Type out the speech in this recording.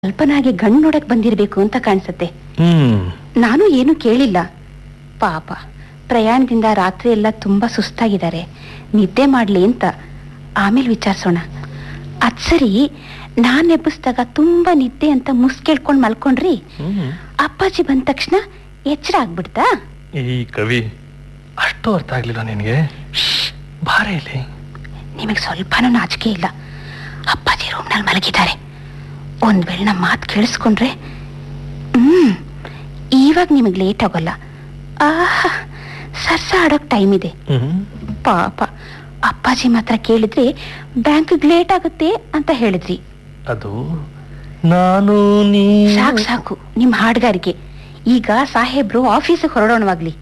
ಅಲ್ಪನಾಗಿ ಗಂಡು ನೋಡಕ್ ಬಂದಿರ್ಬೇಕು ಅಂತ ಕಾಣಿಸತ್ತೆ ಹ್ಮ್ ನಾನು ಏನು ಕೇಳಿಲ್ಲ ಪಾಪ ಪ್ರಯಾಣದಿಂದ ರಾತ್ರಿ ಎಲ್ಲ ತುಂಬಾ ಸುಸ್ತಾಗಿದ್ದಾರೆ ನಿದ್ದೆ ಮಾಡ್ಲಿ ಅಂತ ಆಮೇಲೆ ವಿಚಾರಿಸೋಣ ಅದ್ ಸರಿ ನಾನ್ ಎಬ್ಬಿಸ್ದಾಗ ತುಂಬಾ ನಿದ್ದೆ ಅಂತ ಮುಸ್ ಕೇಳ್ಕೊಂಡ್ ಮಲ್ಕೊಂಡ್ರಿ ಹ್ಮ್ ಅಪ್ಪಾಜಿ ಬಂದ ತಕ್ಷಣ ಎಚ್ಚರ ಆಗ್ಬಿಡ್ತಾ ಈ ಕವಿ ಅಷ್ಟು ಅರ್ಥ ಆಗ್ಲಿಲ್ಲ ನಿನಗೆ ಬಾರೆ ಇಲ್ಲಿ ನಿಮಗೆ ಸ್ವಲ್ಪನೂ ನಾಚಿಕೆ ಇಲ್ಲ ಅಪ್ಪಾಜಿ ರೂಮ್ನಲ್ಲಿ ಮಲಗಿದ್ದಾರೆ ಒಂದ್ ವೇಳೆ ನಮ್ಮ ಮಾತು ಕೇಳಿಸ್ಕೊಂಡ್ರೆ ಹ್ಮ್ ಇವಾಗ ನಿಮಗೆ ಲೇಟ್ ಆಗೋಲ್ಲ ಆಹಾ ಸರ್ಸ ಆಡೋಕ್ ಟೈಮ್ ಇದೆ ಹ್ಮ್ ಪಾಪ ಅಪ್ಪಾಜಿ ಮಾತ್ರ ಕೇಳಿದ್ರೆ ಬ್ಯಾಂಕ್ಗೆ ಲೇಟ್ ಆಗುತ್ತೆ ಅಂತ ಹೇಳಿದ್ರಿ ಅದು ನಾನು ನೀ ಸಾಕು ಸಾಕು ನಿಮ್ ಹಾಡ್ಗಾರಿಕೆ ಈಗ ಸಾಹೇಬ್ರು ಆಫೀಸಿಗೆ ಹೊರಡೋಣವಾಗ್ಲಿ